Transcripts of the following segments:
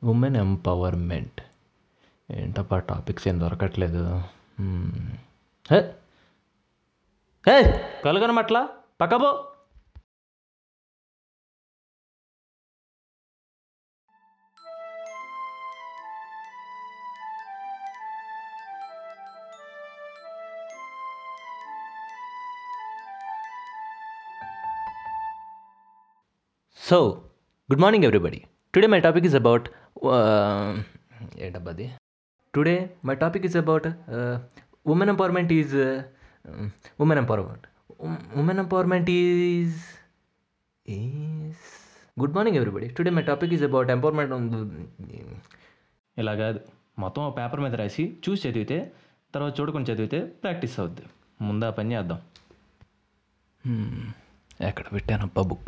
Women empowerment ఏంటప్పా topics ఏం దొరకట్లేదు మ్మ్. హే హే కలగనమట్లా పక్కబో so good morning everybody today my topic is about ఏంటబ్బది today my topic is about women empowerment is women empowerment women empowerment is is good morning everybody today my topic is about empowerment ఇలా కాదు మొత్తం ఒక paper మీద రాసి చూసి చదివితే తర్వాత చూడకుండా చదివితే ప్రాక్టీస్ అవుద్ది ముందు ఆ పని చేద్దాం Hmm, ఎక్కడ పెట్టానబ్బా బుక్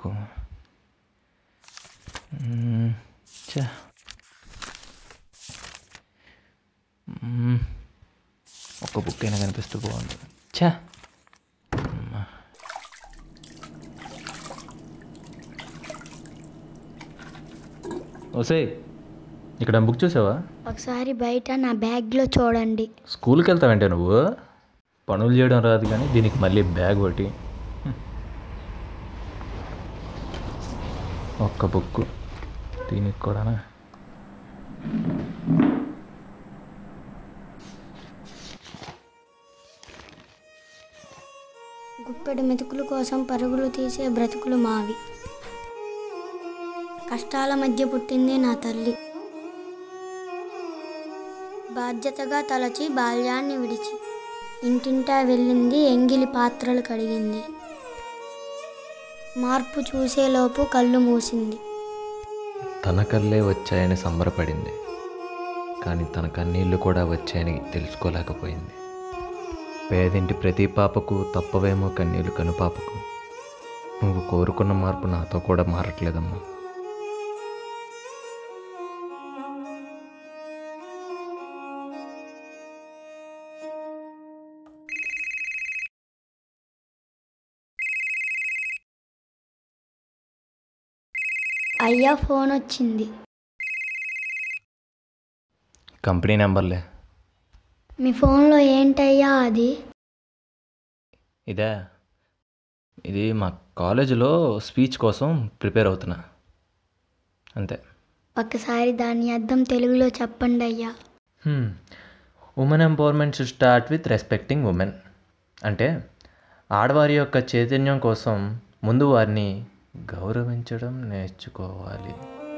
మ్మ్. ఛా. మ్మ్. ఒక్క బుక్ అయినా కనిపిస్తూ బాగుంది చా అమ్మా. ఓసే ఇక్కడ బుక్ చూసావా ఒకసారి బయట నా బ్యాగ్లో చూడండి స్కూల్కి వెళ్తావంటే నువ్వు పనులు చేయడం రాదు కానీ దీనికి మళ్ళీ బ్యాగ్ ఒకటి ఒక్క బుక్ దీనికి కూడానా గుప్పెడు మెతుకుల కోసం పరుగులు తీసే బ్రతుకులు మావి కష్టాల మధ్య పుట్టింది నా తల్లి బాధ్యతగా తలచి బాల్యాన్ని విడిచి ఇంటింటా వెళ్ళింది ఎంగిలి పాత్రలు కడిగింది మార్పు చూసేలోపు కళ్ళు మూసింది తన కళ్ళే వచ్చాయని సంబరపడింది కానీ తన కన్నీళ్లు కూడా వచ్చాయని తెలుసుకోలేకపోయింది పేదింటి ప్రతి పాపకు తప్పవేమో కన్నీళ్లు కనుపాపకు నువ్వు కోరుకున్న మార్పు నాతో కూడా మారట్లేదమ్మా అయ్యా ఫోన్ వచ్చింది కంపెనీ నెంబర్లే మీ ఫోన్లో ఏంటయ్యా అది ఇదే ఇది మా కాలేజీలో స్పీచ్ కోసం ప్రిపేర్ అవుతున్నా అంతే ఒక్కసారి దాని అర్థం తెలుగులో చెప్పండి అయ్యా women empowerment should start with respecting women అంటే ఆడవారి యొక్క చైతన్యం కోసం ముందు వారిని గౌరవించడం నేర్చుకోవాలి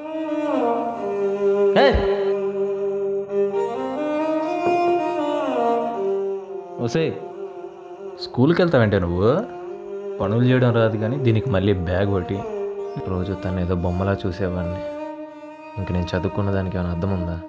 ఓసే స్కూల్కి వెళ్తావంటే నువ్వు పనులు చేయడం రాదు కానీ దీనికి మళ్ళీ బ్యాగ్ ఒకటి రోజు తను ఏదో బొమ్మలా చూసేవాడిని ఇంక నేను చదువుకున్న దానికి ఏమైనా అర్థం ఉందా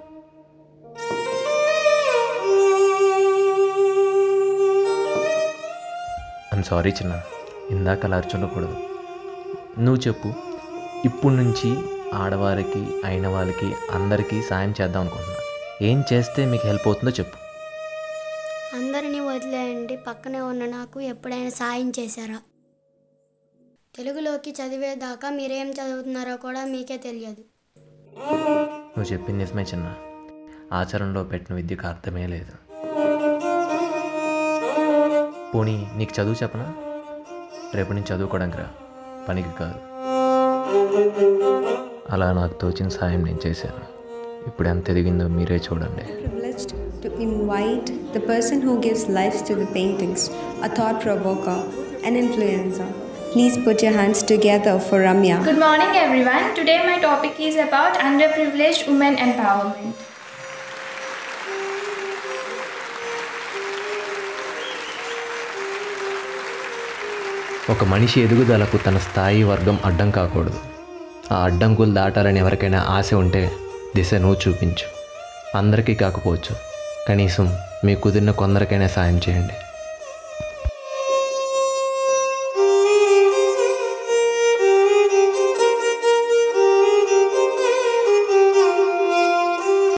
ఐమ్ సారీ చిన్న ఇందాక అలా అర్చుండకూడదు నువ్వు చెప్పు ఇప్పుడు నుంచి ఆడవారికి అయిన వాళ్ళకి అందరికీ సాయం చేద్దాం అనుకుంటున్నా ఏం చేస్తే మీకు హెల్ప్ అవుతుందో చెప్పు అందరినీ వదిలేయండి పక్కనే ఉన్న నాకు ఎప్పుడైనా సాయం చేశారా తెలుగులోకి చదివేదాకా మీరేం చదువుతున్నారో కూడా మీకే తెలియదు నువ్వు చెప్పింది నిజమే చిన్న ఆచరణలో పెట్టిన విద్యకు అర్థమే లేదు పోనీ నీకు చదువు చెప్పనా రేపు నేను చదువుకోవడానికి రా పనికి కాదు అలా నాకు తోచిన సాయం నేను చేశాను ఇప్పుడు ఎంత ఎదిగిందో మీరే చూడండి privileged to invite the person who gives life to the paintings, a thought provoker, an influencer. Please put your hands together for Ramya. Good morning, everyone. Today, my topic is about underprivileged women empowerment. ఒక మనిషి ఎదుగుదలకు తన స్థాయి వర్గం అడ్డం కాకూడదు ఆ అడ్డంకులు దాటాలని ఎవరికైనా ఆశ ఉంటే దిశ నువ్వు చూపించు అందరికీ కాకపోవచ్చు కనీసం మీ కుదిరిన కొందరికైనా సాయం చేయండి